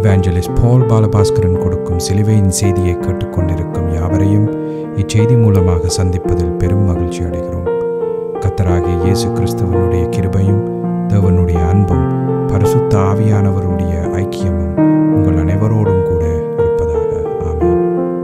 இவாஞ்சலிஸ்ட் பால் பாலபாஸ்கரன் கொடுக்கும் சிலுவையின் செய்தியை கேட்டுக்கொண்டிருக்கும் யாவரையும் இச்செய்தி மூலமாக சந்திப்பதில் பெரும் மகிழ்ச்சி அடைகிறோம் கத்தராகிய இயேசு கிறிஸ்துவனுடைய கிருபையும் தேவனுடைய அன்பும் பரிசுத்த ஆவியானவருடைய ஐக்கியமும் உங்கள் அனைவரோடும் கூட இருப்பதாக ஆமென்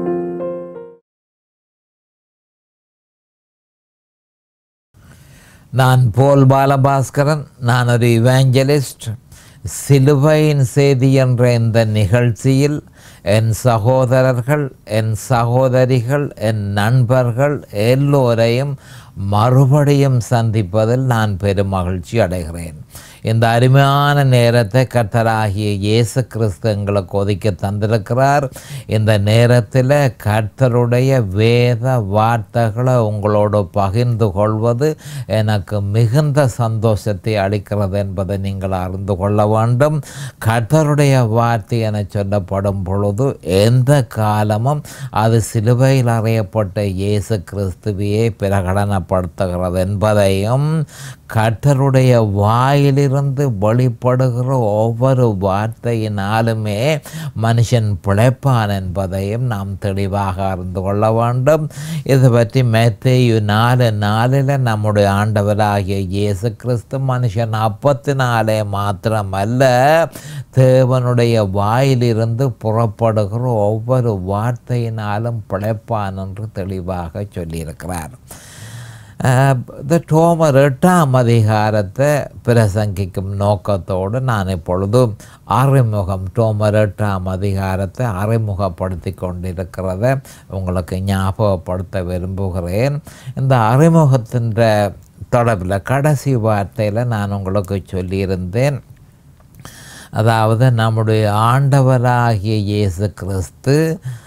நான் போல் பாலபாஸ்கரன் நான் ஒரு இவாஞ்சலிஸ்ட் சிலுவையின் செய்தி என்ற இந்த நிகழ்ச்சியில் என் சகோதரர்கள் என் சகோதரிகள் என் நண்பர்கள் எல்லோரையும் மறுபடியும் சந்திப்பதில் நான் பெரும் மகிழ்ச்சி அடைகிறேன் இந்த அருமையான நேரத்தை கர்த்தராகிய இயேசு கிறிஸ்து எங்களுக்கு ஒதுக்கி தந்திருக்கிறார் இந்த நேரத்தில் கர்த்தருடைய வேத வார்த்தைகளை உங்களோடு பகிர்ந்து கொள்வது எனக்கு மிகுந்த சந்தோஷத்தை அளிக்கிறது என்பதை நீங்கள் அறிந்து கொள்ள வேண்டும் கர்த்தருடைய வார்த்தை என சொல்லப்படும் பொழுது எந்த காலமும் அது சிலுவையில் அறையப்பட்ட இயேசு கிறிஸ்துவையே பிரகடனப்படுத்துகிறது என்பதையும் கர்த்தருடைய வாயிலிருந்து வெளிப்படுகிற ஒவ்வொரு வார்த்தையினாலுமே மனுஷன் பிழைப்பான் என்பதையும் நாம் தெளிவாக அறிந்து கொள்ள வேண்டும் இது பற்றி மேத்தேயு நாலு நாளில் நம்முடைய ஆண்டவராகிய இயேசு கிறிஸ்து மனுஷன் அப்பத்தினாலே மாத்திரமல்ல தேவனுடைய வாயிலிருந்து புறப்படுகிற ஒவ்வொரு வார்த்தையினாலும் பிழைப்பான் என்று தெளிவாக சொல்லியிருக்கிறார் இந்த டோமர் எட்டாம் அதிகாரத்தை பிரசங்கிக்கும் நோக்கத்தோடு நான் இப்பொழுது அறிமுகம் டோமர் எட்டாம் அதிகாரத்தை அறிமுகப்படுத்தி கொண்டிருக்கிறத உங்களுக்கு ஞாபகப்படுத்த விரும்புகிறேன் இந்த அறிமுகத்தின் தொடர்பில் கடைசி வார்த்தையில் நான் உங்களுக்கு சொல்லியிருந்தேன் அதாவது நம்முடைய ஆண்டவராகிய இயேசு கிறிஸ்து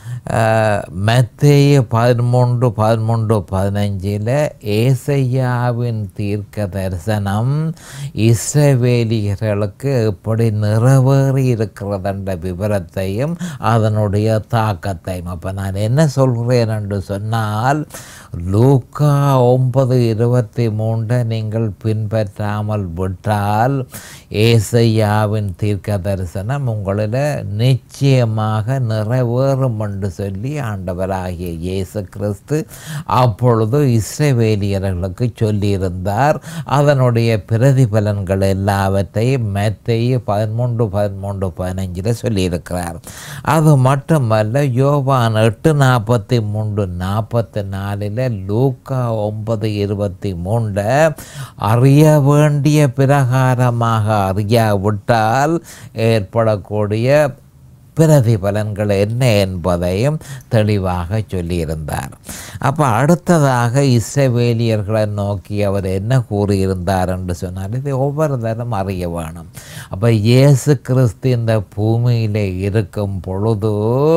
மத்தேய பதிமூன்று பதிமூன்று பதினஞ்சில் ஏசையாவின் தீர்க்க தரிசனம் இஸ்ரவேலியர்களுக்கு எப்படி நிறைவேறி இருக்கிறதுன்ற விவரத்தையும் அதனுடைய தாக்கத்தையும் அப்போ நான் என்ன சொல்கிறேன் என்று சொன்னால் லூக்கா ஒன்பது இருபத்தி மூன்றை நீங்கள் பின்பற்றாமல் விட்டால் ஏசையாவின் தீர்க்க தரிசனம் உங்களில் நிச்சயமாக நிறைவேறும் என்று சொல்லி ஆண்டவராகிய இயேசு கிறிஸ்து அப்பொழுது இஸ்ரவேலியர்களுக்கு சொல்லியிருந்தார் அதனுடைய பிரதிபலன்கள் எல்லாவற்றையும் மெத்தையும் பதிமூன்று பதிமூன்று பதினஞ்சில் சொல்லியிருக்கிறார் அது மட்டுமல்ல யோவான் எட்டு நாற்பத்தி மூன்று நாற்பத்தி நாலில் லூக்கா ஒன்பது இருபத்தி மூன்றை அறிய வேண்டிய பிரகாரமாக அறியாவிட்டால் ஏற்படக்கூடிய பிரதிபலன்கள் என்ன என்பதையும் தெளிவாக சொல்லியிருந்தார் அப்போ அடுத்ததாக இஸ்ரவேலியர்களை நோக்கி அவர் என்ன கூறியிருந்தார் என்று சொன்னால் இது ஒவ்வொரு தரம் அறிய வேணும் அப்போ இயேசு கிறிஸ்து இந்த பூமியில் இருக்கும் பொழுது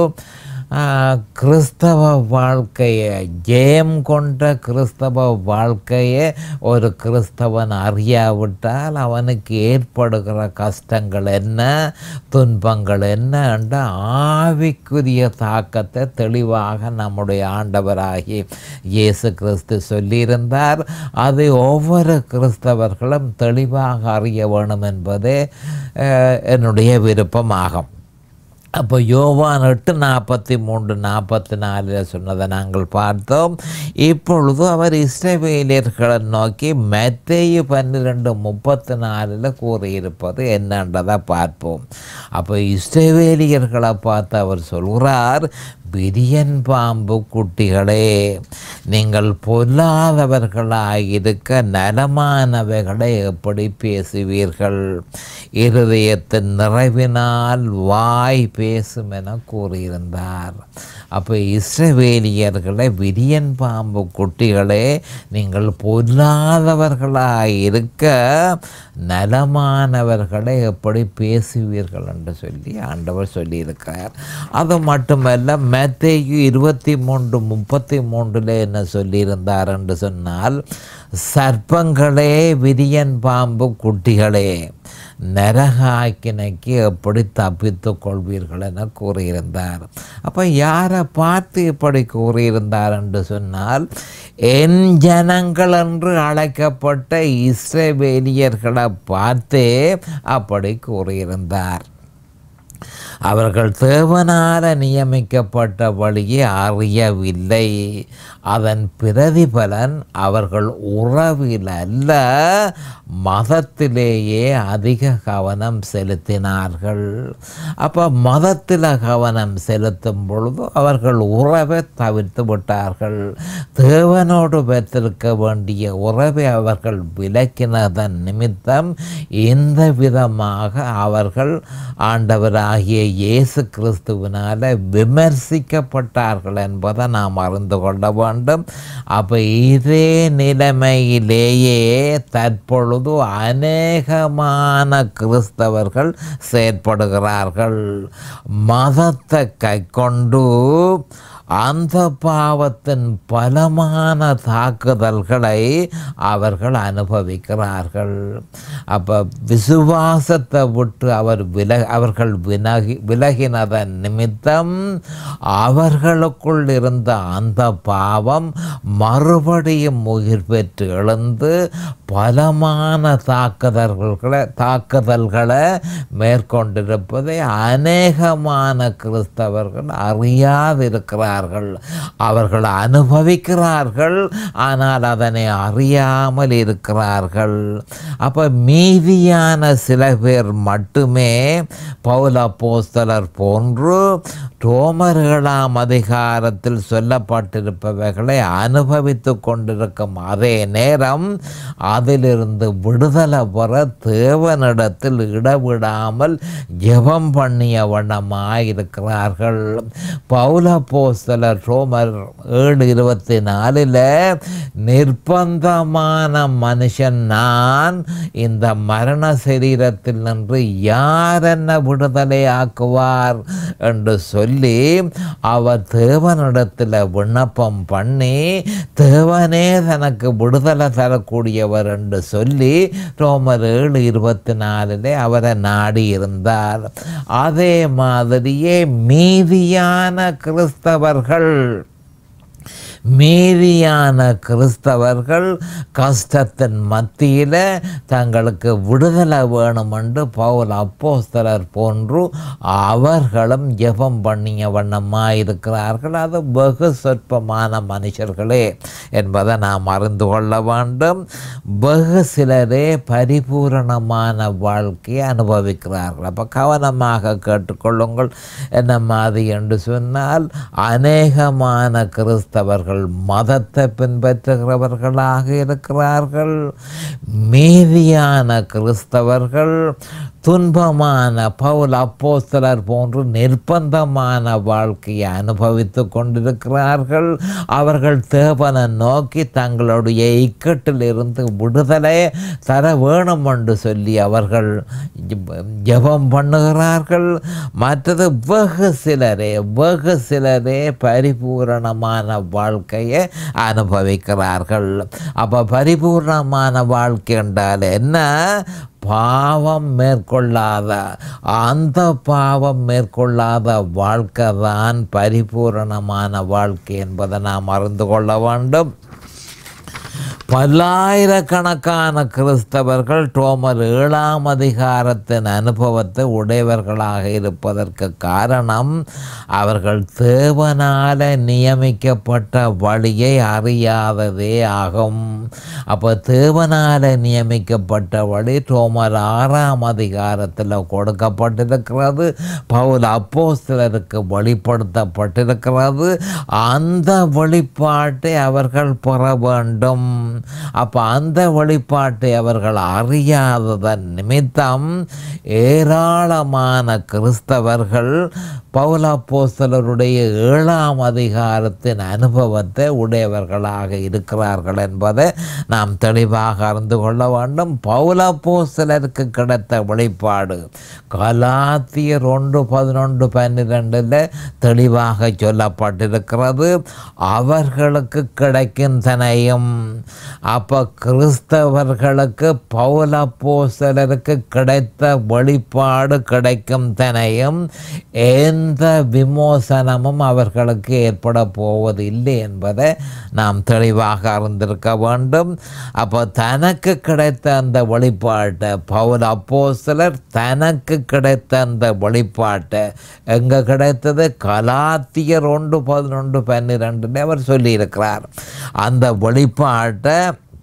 கிறிஸ்தவ வாழ்க்கையை ஜெயம் கொண்ட கிறிஸ்தவ வாழ்க்கையை ஒரு கிறிஸ்தவன் அறியாவிட்டால் அவனுக்கு ஏற்படுகிற கஷ்டங்கள் என்ன துன்பங்கள் என்ன என்ற ஆவிக்குரிய தாக்கத்தை தெளிவாக நம்முடைய ஆண்டவராகி இயேசு கிறிஸ்து சொல்லியிருந்தார் அது ஒவ்வொரு கிறிஸ்தவர்களும் தெளிவாக அறிய வேணும் என்பதே என்னுடைய விருப்பமாகும் அப்போ யோவான் எட்டு நாற்பத்தி மூன்று நாற்பத்தி நாலில் சொன்னதை நாங்கள் பார்த்தோம் இப்பொழுது அவர் இஸ்ரவேலியர்களை நோக்கி மெத்தேயு பன்னிரெண்டு முப்பத்தி நாலில் கூறியிருப்பது என்னன்றதை பார்ப்போம் அப்போ இஸ்ரவேலியர்களை பார்த்து அவர் சொல்கிறார் பிரியன் பாம்பு குட்டிகளே நீங்கள் பொல்லாதவர்களாயிருக்க நலமானவைகளை எப்படி பேசுவீர்கள் இருதயத்தின் நிறைவினால் வாய் பேசும் என கூறியிருந்தார் அப்போ இஸ்ரவேலியர்களை விரியன் பாம்பு குட்டிகளே நீங்கள் பொல்லாதவர்களாயிருக்க நலமானவர்களை எப்படி பேசுவீர்கள் என்று சொல்லி ஆண்டவர் சொல்லியிருக்கிறார் அது மட்டுமல்ல மேத்தேயு இருபத்தி மூன்று முப்பத்தி மூன்றில் என்ன சொல்லியிருந்தார் என்று சொன்னால் சர்ப்பங்களே விரியன் பாம்பு குட்டிகளே நரகாக்கினைக்கு எப்படி தப்பித்து கொள்வீர்கள் என கூறியிருந்தார் அப்போ யாரை பார்த்து இப்படி கூறியிருந்தார் என்று சொன்னால் என் ஜனங்கள் என்று அழைக்கப்பட்ட இஸ்ரவேலியர்களை பார்த்தே அப்படி கூறியிருந்தார் அவர்கள் தேவனால நியமிக்கப்பட்ட வழியை அறியவில்லை அதன் பிரதிபலன் அவர்கள் உறவில் அல்ல மதத்திலேயே அதிக கவனம் செலுத்தினார்கள் அப்போ மதத்தில் கவனம் செலுத்தும் பொழுது அவர்கள் உறவை தவிர்த்து விட்டார்கள் தேவனோடு வைத்திருக்க வேண்டிய உறவை அவர்கள் விலக்கினதன் நிமித்தம் இந்த விதமாக அவர்கள் ஆண்டவராகிய இயேசு கிறிஸ்துவினால விமர்சிக்கப்பட்டார்கள் என்பதை நாம் அறிந்து கொள்ள வேண்டும் அப்போ இதே நிலைமையிலேயே தற்பொழுது அநேகமான கிறிஸ்தவர்கள் செயற்படுகிறார்கள் மதத்தை கைக்கொண்டு அந்த பாவத்தின் பலமான தாக்குதல்களை அவர்கள் அனுபவிக்கிறார்கள் அப்போ விசுவாசத்தை விட்டு அவர் வில அவர்கள் விலகி விலகினதன் நிமித்தம் அவர்களுக்குள் இருந்த அந்த பாவம் மறுபடியும் உயிர் பெற்று எழுந்து பலமான தாக்குதல்களை தாக்குதல்களை மேற்கொண்டிருப்பதை அநேகமான கிறிஸ்தவர்கள் அறியாதிருக்கிறார்கள் அவர்கள் அனுபவிக்கிறார்கள் ஆனால் அதனை அறியாமல் இருக்கிறார்கள் அப்போ மீதியான சில பேர் மட்டுமே பௌல போஸ்தலர் போன்று ரோமர்களாம் அதிகாரத்தில் சொல்லப்பட்டிருப்பவைகளை அனுபவித்து கொண்டிருக்கும் அதே நேரம் அதிலிருந்து விடுதலை பெற தேவனிடத்தில் இடவிடாமல் ஜெபம் பண்ணிய வண்ணமாயிருக்கிறார்கள் பௌல போஸ்தலர் ரோமர் ஏழு இருபத்தி நாலில் நிர்பந்தமான மனுஷன் நான் இந்த மரண சரீரத்தில் நின்று யார் என்ன விடுதலை ஆக்குவார் என்று சொல்லி அவர் தேவனிடத்தில் விண்ணப்பம் பண்ணி தேவனே தனக்கு விடுதலை தரக்கூடியவர் என்று சொல்லி ரோமர் ஏழு இருபத்தி நாலிலே அவரை நாடி இருந்தார் அதே மாதிரியே மீதியான கிறிஸ்தவர்கள் மீதியான கிறிஸ்தவர்கள் கஷ்டத்தின் மத்தியில் தங்களுக்கு விடுதலை வேணுமென்று பவுல் அப்போஸ்தலர் போன்று அவர்களும் ஜெபம் பண்ணிய வண்ணமாக இருக்கிறார்கள் அது வெகு சொற்பமான மனுஷர்களே என்பதை நாம் அறிந்து கொள்ள வேண்டும் வெகு சிலரே பரிபூரணமான வாழ்க்கையை அனுபவிக்கிறார்கள் அப்போ கவனமாக கேட்டுக்கொள்ளுங்கள் என்ன மாதிரி என்று சொன்னால் அநேகமான கிறிஸ்தவர்கள் மதத்தை பின்பற்றுகிறவர்களாக இருக்கிறார்கள் மீதியான கிறிஸ்தவர்கள் துன்பமான பவுல் அப்போஸ்தலர் போன்று நிர்பந்தமான வாழ்க்கையை அனுபவித்து கொண்டிருக்கிறார்கள் அவர்கள் தேவனை நோக்கி தங்களுடைய இக்கட்டில் இருந்து விடுதலை தர வேணும் என்று சொல்லி அவர்கள் ஜெபம் பண்ணுகிறார்கள் மற்றது வெகு சிலரே வெகு சிலரே பரிபூரணமான வாழ்க்கையை அனுபவிக்கிறார்கள் அப்போ பரிபூர்ணமான வாழ்க்கை என்றால் என்ன பாவம் மேற்கொள்ளாத அந்த பாவம் மேற்கொள்ளாத வாழ்க்கை தான் பரிபூரணமான வாழ்க்கை என்பதை நாம் அறிந்து கொள்ள வேண்டும் பல்லாயிரக்கணக்கான கிறிஸ்தவர்கள் டோமர் ஏழாம் அதிகாரத்தின் அனுபவத்தை உடையவர்களாக இருப்பதற்கு காரணம் அவர்கள் தேவனால நியமிக்கப்பட்ட வழியை அறியாததே ஆகும் அப்போ தேவனால நியமிக்கப்பட்ட வழி டோமர் ஆறாம் அதிகாரத்தில் கொடுக்கப்பட்டிருக்கிறது பவுல் அப்போஸ்தலருக்கு வெளிப்படுத்தப்பட்டிருக்கிறது அந்த வெளிப்பாட்டை அவர்கள் பெற வேண்டும் அப்போ அந்த வெளிப்பாட்டை அவர்கள் அறியாததன் நிமித்தம் ஏராளமான கிறிஸ்தவர்கள் பௌலாப்போஸ்தலருடைய ஏழாம் அதிகாரத்தின் அனுபவத்தை உடையவர்களாக இருக்கிறார்கள் என்பதை நாம் தெளிவாக அறிந்து கொள்ள வேண்டும் பௌலாப்போஸ்தலருக்கு கிடைத்த வெளிப்பாடு கலாத்தியர் ஒன்று பதினொன்று பன்னிரெண்டில் தெளிவாக சொல்லப்பட்டிருக்கிறது அவர்களுக்கு கிடைக்கின்றனையும் அப்போ கிறிஸ்தவர்களுக்கு பௌலப்போஸ்தலருக்கு கிடைத்த வெளிப்பாடு கிடைக்கும் தனையும் எந்த எந்த விமோசனமும் அவர்களுக்கு ஏற்பட போவது இல்லை என்பதை நாம் தெளிவாக அறிந்திருக்க வேண்டும் அப்போ தனக்கு கிடைத்த அந்த வெளிப்பாட்டை பவுல் அப்போஸ்தலர் தனக்கு கிடைத்த அந்த வெளிப்பாட்டை எங்கே கிடைத்தது கலாத்தியர் ஒன்று பதினொன்று பன்னிரெண்டுன்னு அவர் சொல்லியிருக்கிறார் அந்த வெளிப்பாட்டை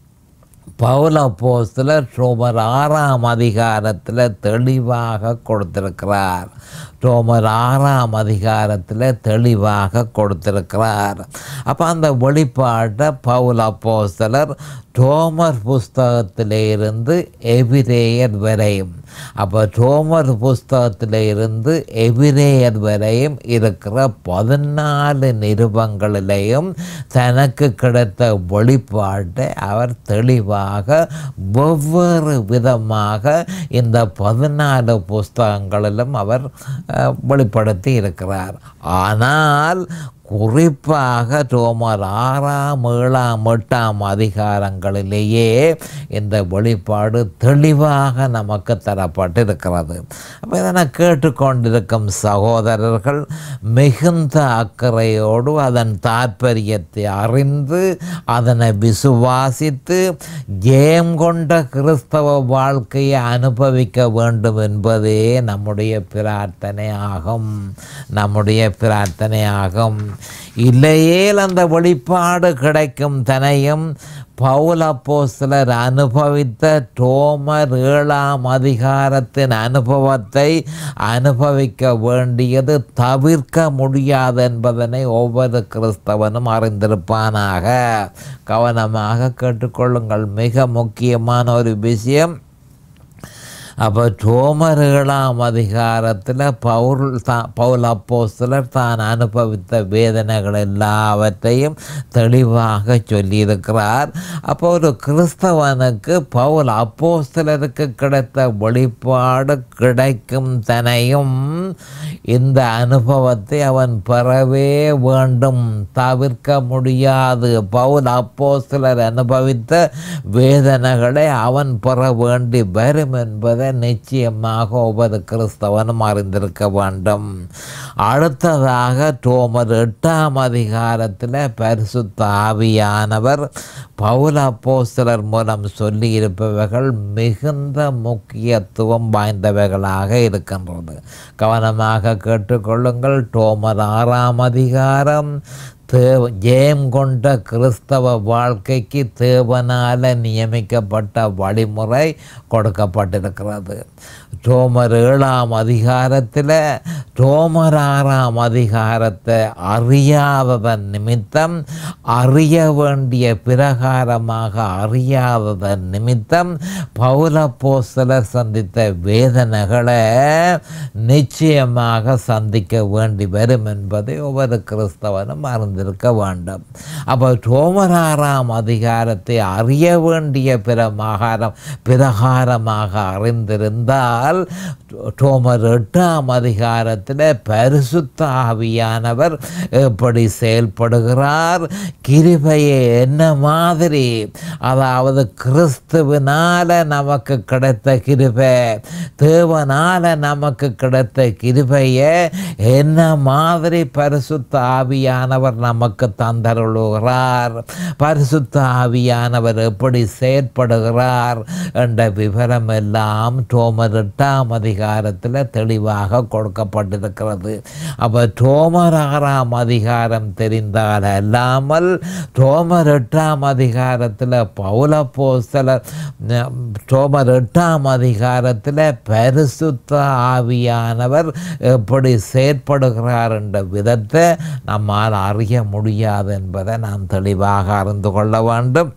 பவுல போஸ்தில் ரோமர் ஆறாம் அதிகாரத்தில் தெளிவாக கொடுத்திருக்கிறார் ரோமர் ஆறாம் அதிகாரத்தில் தெளிவாக கொடுத்திருக்கிறார் அப்போ அந்த வெளிப்பாட்டை பவுல் அப்போஸ்தலர் ரோமர் புஸ்தகத்திலே இருந்து எபிரேயர் வரையும் அப்போ ரோமர் புஸ்தகத்தில் இருந்து எபிரேயர் வரையும் இருக்கிற பதினாலு நிருபங்களிலேயும் தனக்கு கிடைத்த வெளிப்பாட்டை அவர் தெளிவாக வெவ்வேறு விதமாக இந்த பதினாலு புஸ்தகங்களிலும் அவர் அஹ், வெளிப்படுத்தி இருக்கிறார் ஆனால் குறிப்பாக ரோமர் ஆறாம் ஏழாம் எட்டாம் அதிகாரங்களிலேயே இந்த வெளிப்பாடு தெளிவாக நமக்கு தரப்பட்டிருக்கிறது அப்போ இதனை கேட்டுக்கொண்டிருக்கும் சகோதரர்கள் மிகுந்த அக்கறையோடு அதன் தாற்பயத்தை அறிந்து அதனை விசுவாசித்து ஜெயம் கொண்ட கிறிஸ்தவ வாழ்க்கையை அனுபவிக்க வேண்டும் என்பதே நம்முடைய பிரார்த்தனை ஆகும் நம்முடைய பிரார்த்தனை ஆகும் இல்லையேல் அந்த வெளிப்பாடு கிடைக்கும் தனையும் பவுல் அப்போஸ்தலர் அனுபவித்த டோமர் ஏழாம் அதிகாரத்தின் அனுபவத்தை அனுபவிக்க வேண்டியது தவிர்க்க முடியாது என்பதனை ஒவ்வொரு கிறிஸ்தவனும் அறிந்திருப்பானாக கவனமாக கேட்டுக்கொள்ளுங்கள் மிக முக்கியமான ஒரு விஷயம் அப்போ ரோமர் ஏழாம் அதிகாரத்தில் பவுல் தான் பவுல் அப்போஸ்தலர் தான் அனுபவித்த வேதனைகள் எல்லாவற்றையும் தெளிவாக சொல்லியிருக்கிறார் அப்போ ஒரு கிறிஸ்தவனுக்கு பவுல் அப்போஸ்தலருக்கு கிடைத்த வெளிப்பாடு கிடைக்கும் தனையும் இந்த அனுபவத்தை அவன் பெறவே வேண்டும் தவிர்க்க முடியாது பவுல் அப்போஸ்தலர் அனுபவித்த வேதனைகளை அவன் பெற வேண்டி வரும் என்பதை நிச்சயமாக ஒவ்வொரு கிறிஸ்தவனும் அறிந்திருக்க வேண்டும் அடுத்ததாக டோமர் எட்டாம் அதிகாரத்தில் பரிசுத்த ஆவியானவர் பவுல் அப்போஸ்தலர் மூலம் சொல்லியிருப்பவைகள் மிகுந்த முக்கியத்துவம் வாய்ந்தவைகளாக இருக்கின்றது கவனமாக கேட்டுக்கொள்ளுங்கள் டோமர் ஆறாம் அதிகாரம் தேவ ஜெயம் கொண்ட கிறிஸ்தவ வாழ்க்கைக்கு தேவனால் நியமிக்கப்பட்ட வழிமுறை கொடுக்கப்பட்டிருக்கிறது ரோமர் ஏழாம் அதிகாரத்தில் ரோமர் ஆறாம் அதிகாரத்தை அறியாததன் நிமித்தம் அறிய வேண்டிய பிரகாரமாக அறியாததன் நிமித்தம் பௌலப்போஸ்தலர் சந்தித்த வேதனைகளை நிச்சயமாக சந்திக்க வேண்டி வரும் என்பதை ஒவ்வொரு கிறிஸ்தவனும் அறிந்திருக்க வேண்டும் அப்போ ரோமராறாம் அதிகாரத்தை அறிய வேண்டிய பிரமாகாரம் பிரகாரமாக அறிந்திருந்தால் ரோமர் எட்டாம் அதிகாரத்தில் பரிசுத்த ஆவியானவர் எப்படி செயல்படுகிறார் கிருபையை என்ன மாதிரி அதாவது கிறிஸ்துவினால நமக்கு கிடைத்த கிருபை தேவனால நமக்கு கிடைத்த கிருபையை என்ன மாதிரி பரிசுத்த ஆவியானவர் நமக்கு தந்தருளுகிறார் பரிசுத்த ஆவியானவர் எப்படி செயற்படுகிறார் என்ற விவரம் எல்லாம் டோமர் எட்டாம் அதிகாரத்தில் தெளிவாக கொடுக்கப்பட்டிருக்கிறது அப்போ டோமர் ஆறாம் அதிகாரம் தெரிந்தால் அல்லாமல் டோமர் எட்டாம் அதிகாரத்தில் பௌலப்போஸ்தலர் டோமர் எட்டாம் அதிகாரத்தில் பரிசுத்த ஆவியானவர் எப்படி செயற்படுகிறார் என்ற விதத்தை நம்மால் அறிய முடியாது என்பதை நாம் தெளிவாக அறிந்து கொள்ள வேண்டும்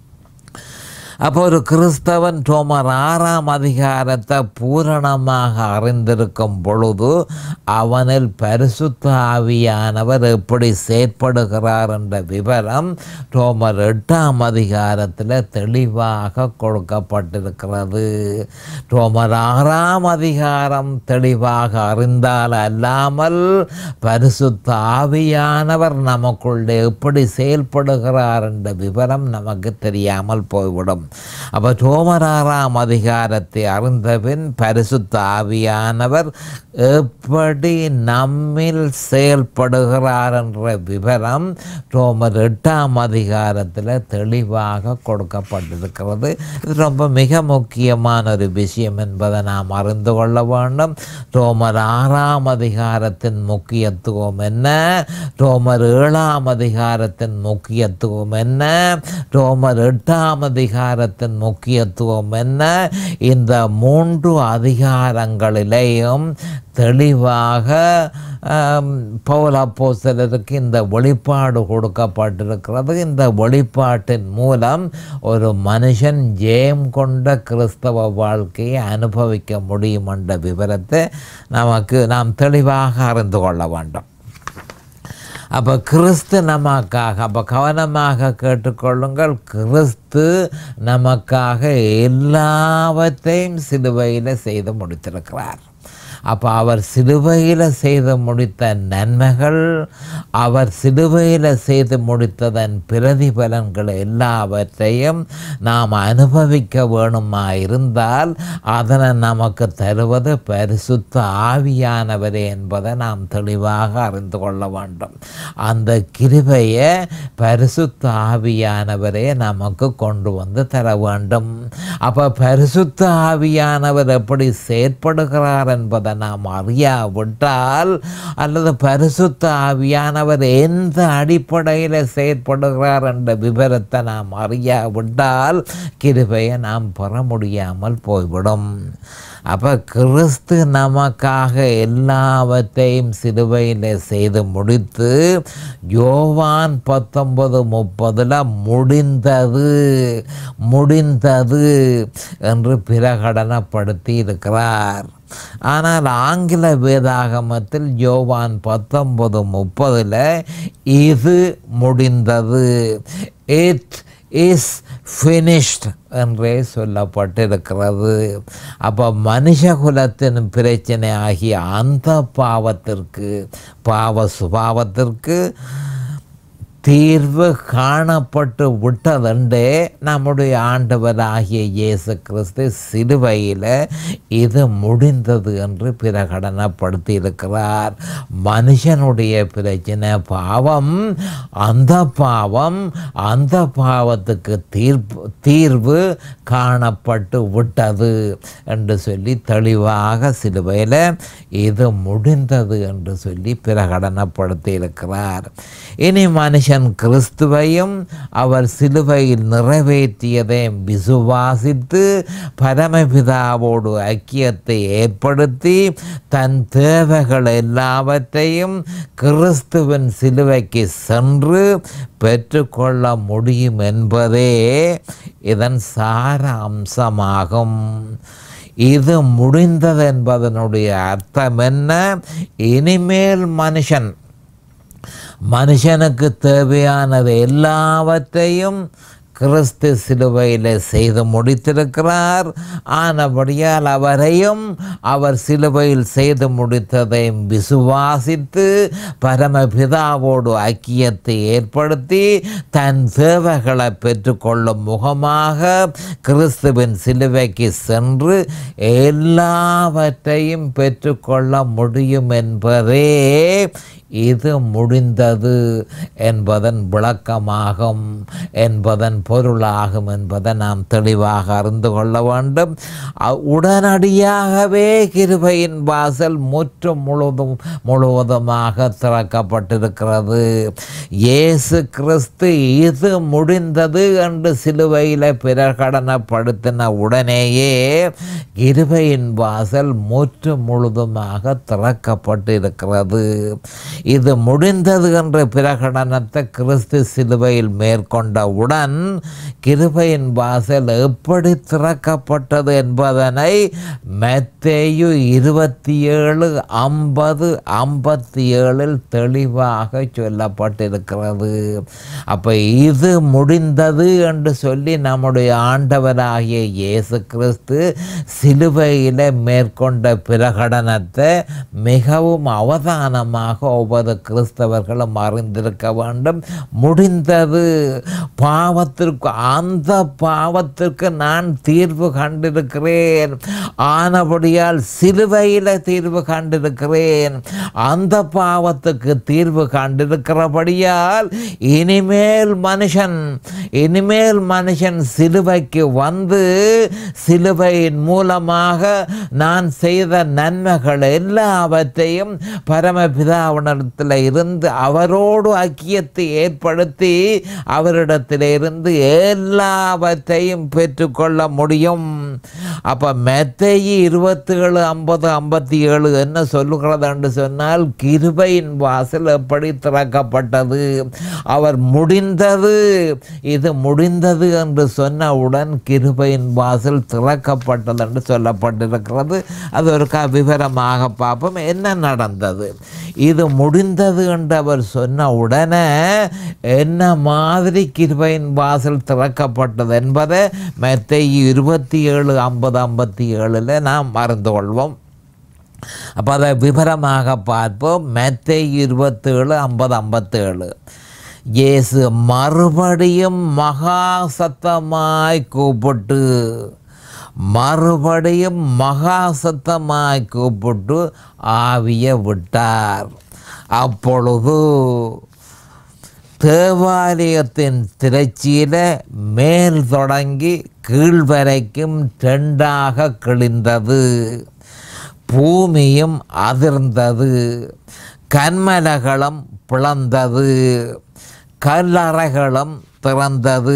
அப்போ ஒரு கிறிஸ்தவன் டோமர் ஆறாம் அதிகாரத்தை பூரணமாக அறிந்திருக்கும் பொழுது அவனில் பரிசுத்த ஆவியானவர் எப்படி செயற்படுகிறார் என்ற விவரம் டோமர் எட்டாம் அதிகாரத்தில் தெளிவாக கொடுக்கப்பட்டிருக்கிறது டோமர் ஆறாம் அதிகாரம் தெளிவாக அறிந்தால் அல்லாமல் பரிசுத்த ஆவியானவர் நமக்குள்ளே எப்படி செயல்படுகிறார் என்ற விவரம் நமக்கு தெரியாமல் போய்விடும் அப்போ ரோமராறாம் அதிகாரத்தை அறிந்தபின் பரிசுத்த ஆவியானவர் எப்படி நம்மில் செயல்படுகிறார் என்ற விவரம் ரோமர் எட்டாம் அதிகாரத்தில் தெளிவாக கொடுக்கப்பட்டிருக்கிறது இது ரொம்ப மிக முக்கியமான ஒரு விஷயம் என்பதை நாம் அறிந்து கொள்ள வேண்டும் ரோமர் ஆறாம் அதிகாரத்தின் முக்கியத்துவம் என்ன ரோமர் ஏழாம் அதிகாரத்தின் முக்கியத்துவம் என்ன ரோமர் எட்டாம் அதிகாரத்தின் முக்கியத்துவம் என்ன இந்த மூன்று அதிகாரங்களிலேயும் தெளிவாக ஆம், பவுல் அப்போஸ்தலருக்கு இந்த வெளிப்பாடு கொடுக்கப்பட்டிருக்கிறது இந்த வெளிப்பாட்டின் மூலம் ஒரு மனுஷன் ஜெயம் கொண்ட கிறிஸ்தவ வாழ்க்கையை அனுபவிக்க முடியும் என்ற விவரத்தை நமக்கு நாம் தெளிவாக அறிந்து கொள்ள வேண்டும் அப்போ கிறிஸ்து நமக்காக அப்போ கவனமாக கேட்டுக்கொள்ளுங்கள் கிறிஸ்து நமக்காக எல்லாவற்றையும் சிலுவையில் செய்து முடித்திருக்கிறார் அப்போ அவர் சிலுவையில் செய்து முடித்த நன்மைகள் அவர் சிலுவையில் செய்து முடித்ததன் பிரதிபலன்கள் எல்லாவற்றையும் நாம் அனுபவிக்க வேணுமா இருந்தால் அதனை நமக்கு தருவது பரிசுத்த ஆவியானவரே என்பதை நாம் தெளிவாக அறிந்து கொள்ள வேண்டும் அந்த கிருபையை பரிசுத்த ஆவியானவரே நமக்கு கொண்டு வந்து தர வேண்டும் அப்போ பரிசுத்த ஆவியானவர் எப்படி செயற்படுகிறார் என்பதை நாம் அறியாவிட்டால் அல்லது பரிசுத்த ஆவியானவர் எந்த அடிப்படையில் செயற்படுகிறார் என்ற விவரத்தை நாம் அறியாவிட்டால் கிருபையை நாம் பெற முடியாமல் போய்விடும் அப்போ கிறிஸ்து நமக்காக எல்லாவற்றையும் சிலுவையில் செய்து முடித்து யோவான் பத்தொன்பது முப்பதில் முடிந்தது முடிந்தது என்று பிரகடனப்படுத்தி இருக்கிறார் ஆனால் ஆங்கில வேதாகமத்தில் யோவான் பத்தொன்பது முப்பதில் இது முடிந்தது இட் இஸ் ஃபினிஷ்ட் என்றே சொல்லப்பட்டிருக்கிறது அப்போ மனுஷகுலத்தின் பிரச்சனை ஆகிய அந்த பாவத்திற்கு பாவ சுபாவத்திற்கு தீர்வு காணப்பட்டு விட்டதென்றே நம்முடைய ஆண்டவராகிய இயேசு கிறிஸ்து சிலுவையில் இது முடிந்தது என்று பிரகடனப்படுத்தி இருக்கிறார் மனுஷனுடைய பிரச்சனை பாவம் அந்த பாவம் அந்த பாவத்துக்கு தீர்ப்பு தீர்வு காணப்பட்டு விட்டது என்று சொல்லி தெளிவாக சிலுவையில் இது முடிந்தது என்று சொல்லி பிரகடனப்படுத்தி இருக்கிறார் இனி மனுஷன் கிறிஸ்துவையும் அவர் சிலுவையில் நிறைவேற்றியதையும் விசுவாசித்து பரமபிதாவோடு ஐக்கியத்தை ஏற்படுத்தி தன் தேவைகள் எல்லாவற்றையும் கிறிஸ்துவின் சிலுவைக்கு சென்று பெற்றுக்கொள்ள முடியும் என்பதே இதன் சார அம்சமாகும் இது முடிந்தது என்பதனுடைய அர்த்தம் என்ன இனிமேல் மனுஷன் மனுஷனுக்கு தேவையானது எல்லாவற்றையும் கிறிஸ்து சிலுவையில் செய்து முடித்திருக்கிறார் ஆனபடியால் அவரையும் அவர் சிலுவையில் செய்து முடித்ததையும் விசுவாசித்து பரமபிதாவோடு ஐக்கியத்தை ஏற்படுத்தி தன் சேவைகளை பெற்றுக்கொள்ளும் முகமாக கிறிஸ்துவின் சிலுவைக்கு சென்று எல்லாவற்றையும் பெற்றுக்கொள்ள முடியும் என்பதே இது முடிந்தது என்பதன் விளக்கமாகும் என்பதன் பொருளாகும் என்பதை நாம் தெளிவாக அறிந்து கொள்ள வேண்டும் அ- உடனடியாகவே கிருபையின் வாசல் முற்றும் முழுவதும் முழுவதுமாக திறக்கப்பட்டிருக்கிறது இயேசு கிறிஸ்து இது முடிந்தது என்று சிலுவையில் பிரகடனப்படுத்தின உடனேயே கிருபையின் வாசல் முற்று முழுதுமாக திறக்கப்பட்டிருக்கிறது இது முடிந்தது என்ற பிரகடனத்தை கிறிஸ்து சிலுவையில் மேற்கொண்டவுடன் கிருபையின் வாசல் எப்படி திறக்கப்பட்டது என்பதனை மத்தேயு இருபத்தி ஏழு ஐம்பது ஐம்பத்தி ஏழில் தெளிவாக சொல்லப்பட்டிருக்கிறது அப்போ இது முடிந்தது என்று சொல்லி நம்முடைய ஆண்டவராகிய இயேசு கிறிஸ்து சிலுவையில் மேற்கொண்ட பிரகடனத்தை மிகவும் அவதானமாக ஒவ்வொரு கிறிஸ்தவர்களும் அறிந்திருக்க வேண்டும் முடிந்தது பாவத்தை பாவத்திற்கு அந்த பாவத்திற்கு நான் தீர்வு கண்டிருக்கிறேன் ஆனபடியால் சிலுவையில் தீர்வு கண்டிருக்கிறேன் அந்த பாவத்துக்கு தீர்வு கண்டிருக்கிறபடியால் இனிமேல் மனுஷன் இனிமேல் மனுஷன் சிலுவைக்கு வந்து சிலுவையின் மூலமாக நான் செய்த நன்மைகள் எல்லாவற்றையும் பரமபிதாவினத்தில் இருந்து அவரோடு ஐக்கியத்தை ஏற்படுத்தி அவரிடத்தில் இருந்து எல்லாவற்றையும் பெற்றுக்கொள்ள முடியும் அப்போ மெத்தையி இருபத்தி ஏழு ஐம்பது ஐம்பத்தி ஏழு என்ன சொல்லுகிறது என்று சொன்னால் கிருபையின் வாசல் எப்படி திறக்கப்பட்டது அவர் முடிந்தது இது முடிந்தது என்று சொன்னவுடன் கிருபையின் வாசல் திறக்கப்பட்டது என்று சொல்லப்பட்டிருக்கிறது அது ஒரு க விவரமாக பார்ப்போம் என்ன நடந்தது இது முடிந்தது என்று அவர் சொன்ன உடனே என்ன மாதிரி கிருபையின் வாசல் திறக்கப்பட்டது என்பதை மெத்தை இருபத்தி ஏழு ஐம்பது ஐம்பத்தி ஏழில் நாம் மறந்து கொள்வோம் அப்போ அதை விவரமாக பார்ப்போம் மெத்தை இருபத்தேழு ஐம்பது ஐம்பத்தேழு இயேசு மறுபடியும் மகா சத்தமாய் கூப்பிட்டு மறுபடியும் மகா சத்தமாய் கூப்பிட்டு ஆவிய விட்டார் அப்பொழுது தேவாலயத்தின் திரைச்சியில மேல் தொடங்கி கீழ் வரைக்கும் ரெண்டாக கிழிந்தது பூமியும் அதிர்ந்தது கண்மலகளும் பிளந்தது கல்லறைகளும் திறந்தது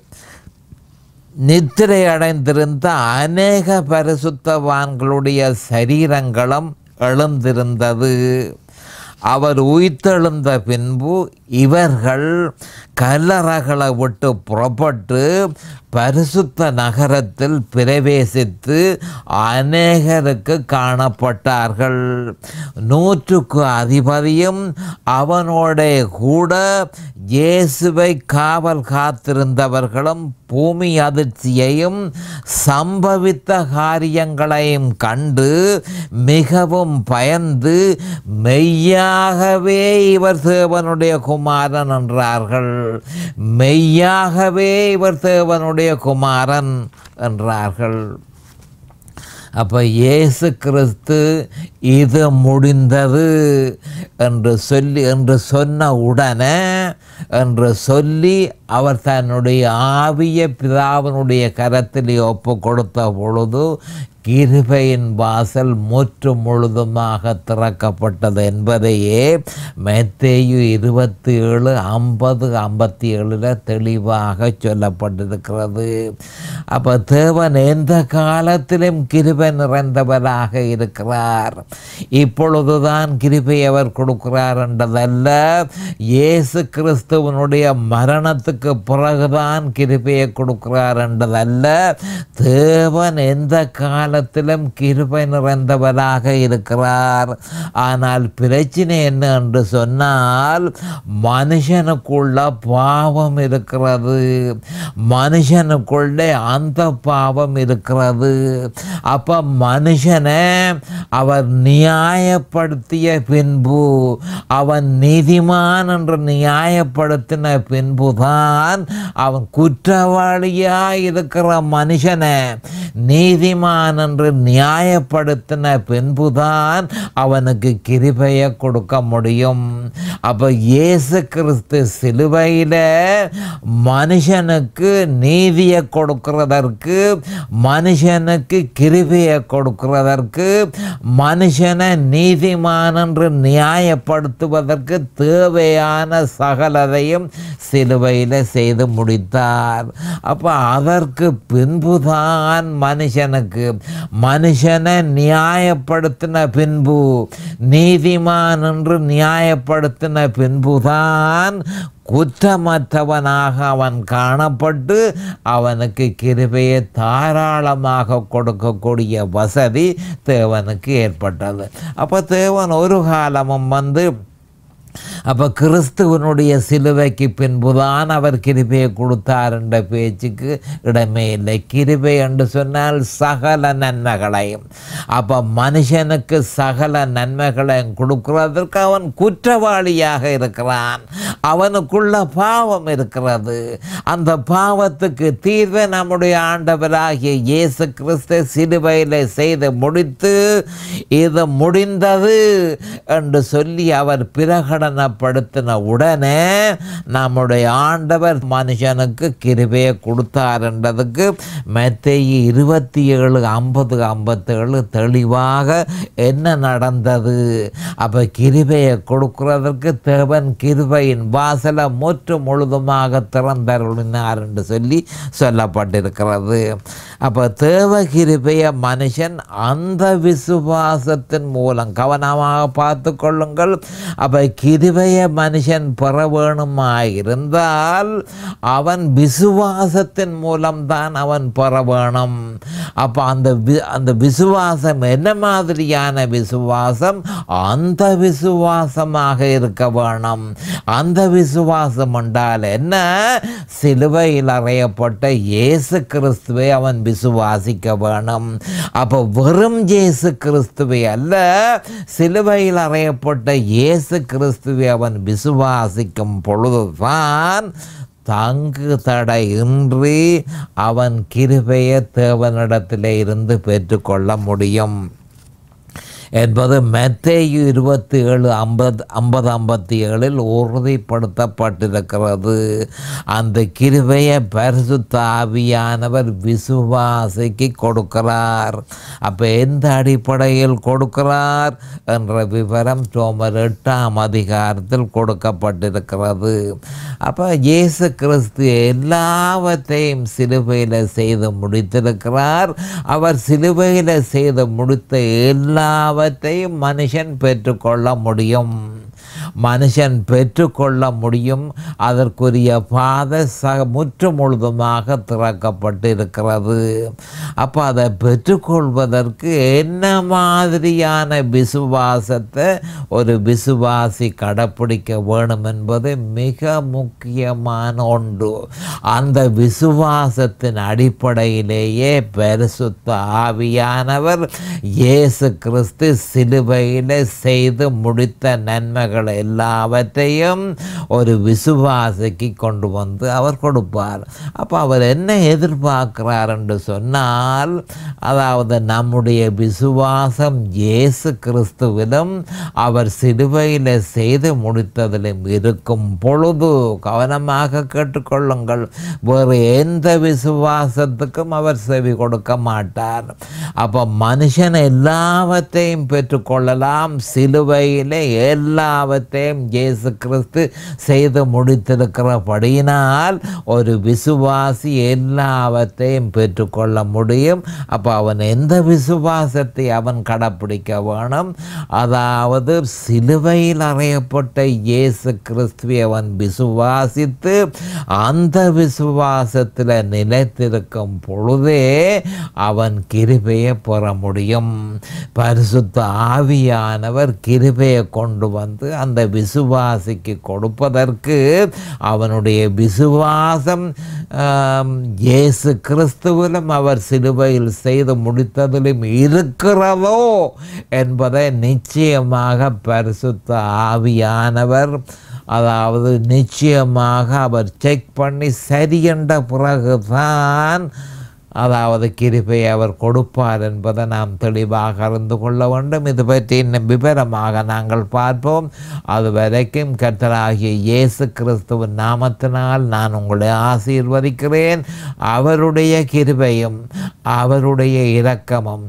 நித்திரை அடைந்திருந்த அநேக பரிசுத்தவான்களுடைய சரீரங்களும் எழுந்திருந்தது அவர் உயிர்த்தெழுந்த பின்பு இவர்கள் கல்லறைகளை விட்டு புறப்பட்டு பரிசுத்த நகரத்தில் பிரவேசித்து அநேகருக்கு காணப்பட்டார்கள் நூற்றுக்கு அதிபதியும் அவனோட கூட இயேசுவை காவல் காத்திருந்தவர்களும் பூமி அதிர்ச்சியையும் சம்பவித்த காரியங்களையும் கண்டு மிகவும் பயந்து மெய்யாகவே இவர் தேவனுடைய குமாரன் என்றார்கள் மெய்யாகவே இவர் தேவனுடைய குமாரன் என்றார்கள் அப்போ இயேசு கிறிஸ்து இது முடிந்தது என்று சொல்லி என்று சொன்ன உடனே என்று சொல்லி அவர் தன்னுடைய ஆவிய பிதாவினுடைய கரத்தில் ஒப்பு கொடுத்த பொழுது கிருபையின் வாசல் முற்று முழுதுமாக திறக்கப்பட்டது என்பதையே மெத்தேயு இருபத்தி ஏழு ஐம்பது ஐம்பத்தி ஏழில் தெளிவாக சொல்லப்பட்டிருக்கிறது அப்போ தேவன் எந்த காலத்திலும் கிருபை நிறைந்தவராக இருக்கிறார் இப்பொழுதுதான் கிருபை அவர் கொடுக்கிறார் என்றதல்ல இயேசு கிறிஸ்துவனுடைய மரணத்துக்கு பிறகுதான் கிருபையை கொடுக்கிறார் என்றதல்ல தேவன் எந்த காலத்திலும் கிருபை நிறைந்தவராக இருக்கிறார் ஆனால் பிரச்சனை என்ன என்று சொன்னால் மனுஷனுக்குள்ள பாவம் இருக்கிறது மனுஷனுக்குள்ளே அந்த பாவம் இருக்கிறது அப்போ மனுஷனை அவர் நியாயப்படுத்திய பின்பு அவன் நீதிமான் என்று நியாயப்படுத்தின பின்புதான் அவன் குற்றவாளியாக இருக்கிற மனுஷனை நீதிமான் என்று நியாயப்படுத்தின பின்புதான் அவனுக்கு கிருபையை கொடுக்க முடியும் அப்போ இயேசு கிறிஸ்து சிலுவையில் மனுஷனுக்கு நீதியை கொடுக்கிறதற்கு மனுஷனுக்கு கிருபையை கொடுக்கிறதற்கு மனுஷனை நீதிமான் என்று நியாயப்படுத்துவதற்கு தேவையான சகலதையும் சிலுவையில் செய்து முடித்தார் அப்போ அதற்கு பின்புதான் மனுஷனுக்கு மனுஷனை நியாயப்படுத்தின பின்பு நீதிமான் என்று நியாயப்படுத்தின பின்புதான் குற்றமற்றவனாக அவன் காணப்பட்டு அவனுக்கு கிருபையை தாராளமாக கொடுக்கக்கூடிய வசதி தேவனுக்கு ஏற்பட்டது அப்போ தேவன் ஒரு காலமும் வந்து அப்போ கிறிஸ்துவனுடைய சிலுவைக்கு பின்புதான் அவர் கிருபையை கொடுத்தார் என்ற பேச்சுக்கு இடமே இல்லை கிருபை என்று சொன்னால் சகல நன்மைகளையும் அப்போ மனுஷனுக்கு சகல நன்மைகளையும் கொடுக்கிறதற்கு அவன் குற்றவாளியாக இருக்கிறான் அவனுக்குள்ள பாவம் இருக்கிறது அந்த பாவத்துக்கு தீர்வை நம்முடைய ஆண்டவராகிய இயேசு கிறிஸ்து சிலுவையில் செய்து முடித்து இது முடிந்தது என்று சொல்லி அவர் பிரகடனப்படுத்தின உடனே நம்முடைய ஆண்டவர் மனுஷனுக்கு கிருபையை கொடுத்தார் என்றதுக்கு மெத்தையை இருபத்தி ஏழு ஐம்பது ஐம்பத்தேழு தெளிவாக என்ன நடந்தது அப்போ கிருபையை கொடுக்கிறதற்கு தேவன் கிருபையின் வாசலை முற்று முழுதுமாக திறந்தருளினார் என்று சொல்லி சொல்லப்பட்டிருக்கிறது அப்போ தேவ கிருபைய மனுஷன் அந்த விசுவாசத்தின் மூலம் கவனமாக பார்த்து கொள்ளுங்கள் அப்போ கிருபைய மனுஷன் பெற வேணுமாயிருந்தால் அவன் விசுவாசத்தின் மூலம்தான் அவன் பெற வேணும் அப்போ அந்த வி அந்த விசுவாசம் என்ன மாதிரியான விசுவாசம் அந்த விசுவாசமாக இருக்க வேணும் அந்த விசுவாசம் என்றால் என்ன சிலுவையில் அறையப்பட்ட இயேசு கிறிஸ்துவை அவன் விசுவாசிக்க வேணும் அப்போ வெறும் இயேசு கிறிஸ்துவை அல்ல சிலுவையில் அறையப்பட்ட இயேசு கிறிஸ்துவை அவன் விசுவாசிக்கும் பொழுதுதான் தங்கு தடையின்றி அவன் கிருபையை தேவனிடத்திலே இருந்து பெற்றுக்கொள்ள முடியும் என்பது மெத்தேயு இருபத்தி ஏழு ஐம்பது ஐம்பது ஐம்பத்தி ஏழில் உறுதிப்படுத்தப்பட்டிருக்கிறது அந்த கிருபையை பரிசுத்த ஆவியானவர் விசுவாசிக்கு கொடுக்கிறார் அப்போ எந்த அடிப்படையில் கொடுக்கிறார் என்ற விவரம் ரோமர் எட்டாம் அதிகாரத்தில் கொடுக்கப்பட்டிருக்கிறது அப்போ இயேசு கிறிஸ்து எல்லாவற்றையும் சிலுவையில் செய்து முடித்திருக்கிறார் அவர் சிலுவையில் செய்து முடித்த எல்லாவற்றையும் மனுஷன் பெற்றுக்கொள்ள முடியும் மனுஷன் பெற்றுக்கொள்ள முடியும் அதற்குரிய பாதை ச முற்று முழுதுமாக திறக்கப்பட்டு இருக்கிறது அப்போ அதை பெற்றுக்கொள்வதற்கு என்ன மாதிரியான விசுவாசத்தை ஒரு விசுவாசி கடைப்பிடிக்க வேணும் என்பது மிக முக்கியமான ஒன்று அந்த விசுவாசத்தின் அடிப்படையிலேயே பரிசுத்த ஆவியானவர் இயேசு கிறிஸ்து சிலுவையில் செய்து முடித்த நன்மைகள் எல்லாவற்றையும் ஒரு விசுவாசிக்கு கொண்டு வந்து அவர் கொடுப்பார் அப்போ அவர் என்ன எதிர்பார்க்கிறார் என்று சொன்னால் அதாவது நம்முடைய விசுவாசம் இயேசு கிறிஸ்துவிலும் அவர் சிலுவையில் செய்து முடித்ததிலும் இருக்கும் பொழுது கவனமாக கேட்டுக்கொள்ளுங்கள் வேறு எந்த விசுவாசத்துக்கும் அவர் செவி கொடுக்க மாட்டார் அப்போ மனுஷன் எல்லாவற்றையும் பெற்றுக்கொள்ளலாம் சிலுவையிலே எல்லாவற்றையும் இயேசு கிறிஸ்து செய்து முடித்திருக்கிறபடியினால் ஒரு விசுவாசி எல்லாவற்றையும் பெற்றுக்கொள்ள முடியும் அப்போ அவன் எந்த விசுவாசத்தை அவன் கடைப்பிடிக்க வேணும் அதாவது சிலுவையில் அறையப்பட்ட இயேசு கிறிஸ்துவை அவன் விசுவாசித்து அந்த விசுவாசத்தில் நிலைத்திருக்கும் பொழுதே அவன் கிருபையை பெற முடியும் பரிசுத்த ஆவியானவர் கிருபையை கொண்டு வந்து அந்த விசுவாசிக்கு கொடுப்பதற்கு அவனுடைய விசுவாசம் ஆம், இயேசு கிறிஸ்துவிலும் அவர் சிலுவையில் செய்து முடித்ததிலும் இருக்கிறதோ என்பதை நிச்சயமாக பரிசுத்த ஆவியானவர் அதாவது நிச்சயமாக அவர் செக் பண்ணி சரியென்ற பிறகுதான் அதாவது கிருபையை அவர் கொடுப்பார் என்பதை நாம் தெளிவாக அறிந்து கொள்ள வேண்டும் இது பற்றி இன்னும் விவரமாக நாங்கள் பார்ப்போம் அது வரைக்கும் கர்த்தராகிய இயேசு கிறிஸ்துவின் நாமத்தினால் நான் உங்களை ஆசீர்வதிக்கிறேன் அவருடைய கிருபையும் அவருடைய இரக்கமும்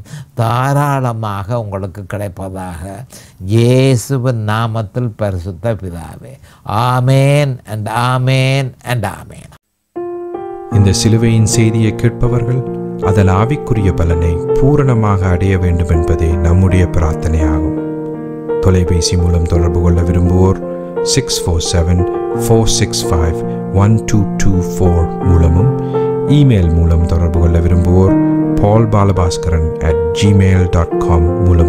தாராளமாக உங்களுக்கு கிடைப்பதாக இயேசுவின் நாமத்தில் பரிசுத்த பிதாவே ஆமேன் அண்ட் ஆமேன் அண்ட் ஆமேன் இந்த சிலுவையின் செய்தியை கேட்பவர்கள் அதன் ஆவிக்குரிய பலனை பூரணமாக அடைய வேண்டும் என்பதே நம்முடைய பிரார்த்தனையாகும் தொலைபேசி மூலம் தொடர்பு கொள்ள விரும்புவோர் six four seven four six five one two two four மூலமும் இமெயில் மூலம் தொடர்பு கொள்ள விரும்புவோர் Paul Balabaskaran at Gmail dot com மூலம்